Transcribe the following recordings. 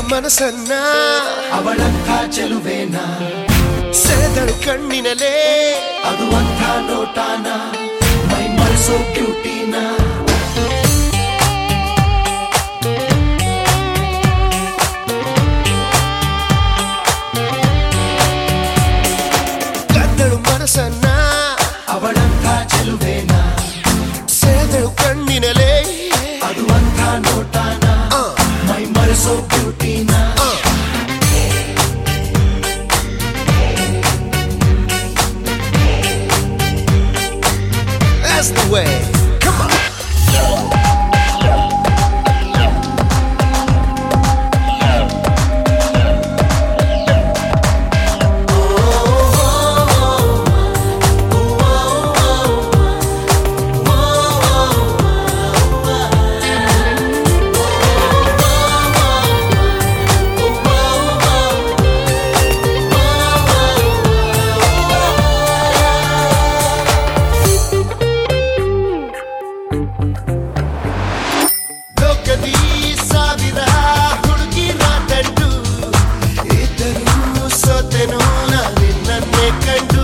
ಮನಸ್ಸನ್ನ ಅವಳಂಥ ಚೆಲುವೇನ ಸೆಳೆದಳು ಕಣ್ಣಿನಲೇ ಅದು ಅಂಥ ನೋಟಾನ ಮೈ ಮರೆಸೋ ಬ್ಯೂಟಿನ ಕದ್ದಳು ಮನಸ್ಸನ್ನ ಅವಳಂಥ ಚೆಲುವೇನ ಸೆಳೆದಳು ಕಣ್ಣಿನಲೇ ಅದು ಅಂಥ ನೋಟಾನ ಆ, ಮೈ ಮರೆಸೋ ಬ್ಯೂಟಿನ ಆ. That's the way. Come on. ಲೋಕದಿ ಸಾವಿರ ಹುಡುಗಿರ ದಂಡು ಇದ್ದರೂ ಸೋತೆನು ನಿನ್ನನ್ನೇ ಕಂಡು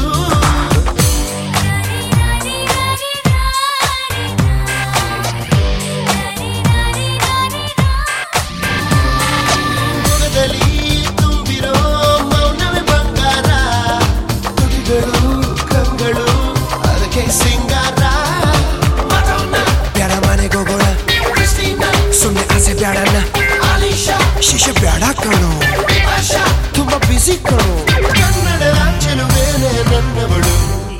ಮೊಗದಲ್ಲಿ ತುಂಬಿರೋ ಮೌನವೇ ಬಂಗಾರ ತುಟಿಗಳು ಕಂಗಳು ಅದಕ್ಕೆ ಸಿಂಗಾರ ಬ್ಯಾಡ ಮನೆಗೆ ಹೋಗೋಣ ಸುಮ್ಮನೆ ಆಸೆ ಬ್ಯಾಡಣ್ಣ ಶಿಶೆ ಬ್ಯಾಡ ಕಣೋ ತುಂಬಾ ಬಿಸಿ ಕಣೋ ಕನ್ನಡ ಚೆಲುವೇನೆ ನನ್ನವಳು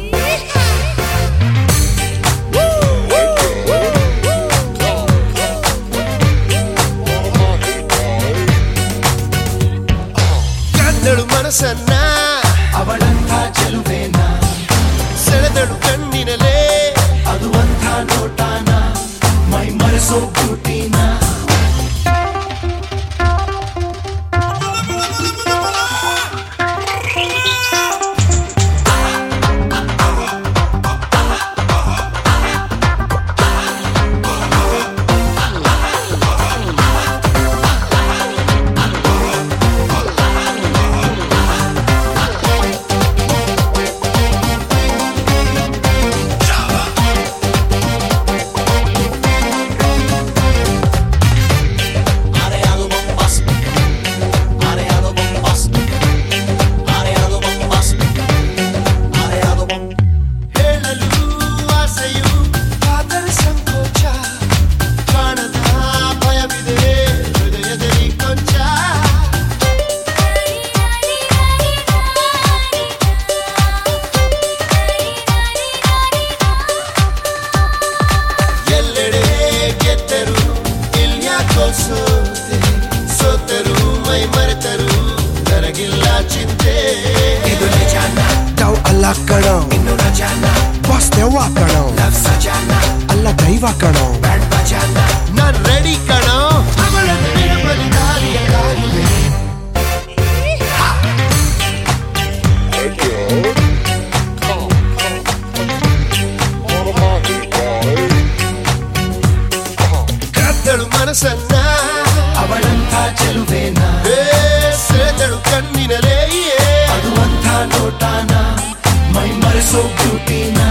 ಕನ್ನಳು ಮನಸ್ಸನ್ನ ಅವಳಂಥ ಚೆಲುವೇನ ಸೆಳೆದಳು ಕಣ್ಣಿನಲೇ ಅದು ಅಂಥ ನೋಟಾನ ಮೈ ಮರೆಸೋ ಬ್ಯೂಟಿನ ಹೇಳಲು ಆಸೆಯು ಆದರೆ ಸಂಕೋಚ ಕಾಣದ ಭಯವಿದೆ ಹೃದಯದಲ್ಲಿ ಕೊಂಚ ಎಲ್ಲೆಡೆ ಗೆದ್ದರು ಇಲ್ಯಾಕೋ ಸೋತೆ ಸೋತರು ಮೈ ಮರೆತರು ನನಗಿಲ್ಲ ಚಿಂತೆ ಇದು ನಿಜಾನ ತಾವ್ ಅಲ್ಲ ಕಣೋ ಇನ್ನು ರಜಾನ ಬಾಸ್ ದೆವ್ವ ಕಣೋ ಲವ್ ಸಜಾನ ಅಲ್ಲ ದೈವ ಕಣೋ ಬ್ಯಾಂಡ್ ಬಜಾನ ನಾನ್ ರೆಡಿ ಕಣೋ ಅವಳನ್ನು ಬಲಿದಾರಿಯ ಕಾಲುವೆ ಕದ್ದಳು ಮನಸ್ಸನ್ನ ಅವಳಂಥ ಚೆಲುವೇನ ಏ, ಸೆಳೆದಳು ಕಣ್ಣಿನಲೇ ಅದು ಅಂಥ ನೋಟಾನ ಮೈ ಮರೆಸೋ ಬ್ಯೂಟಿನ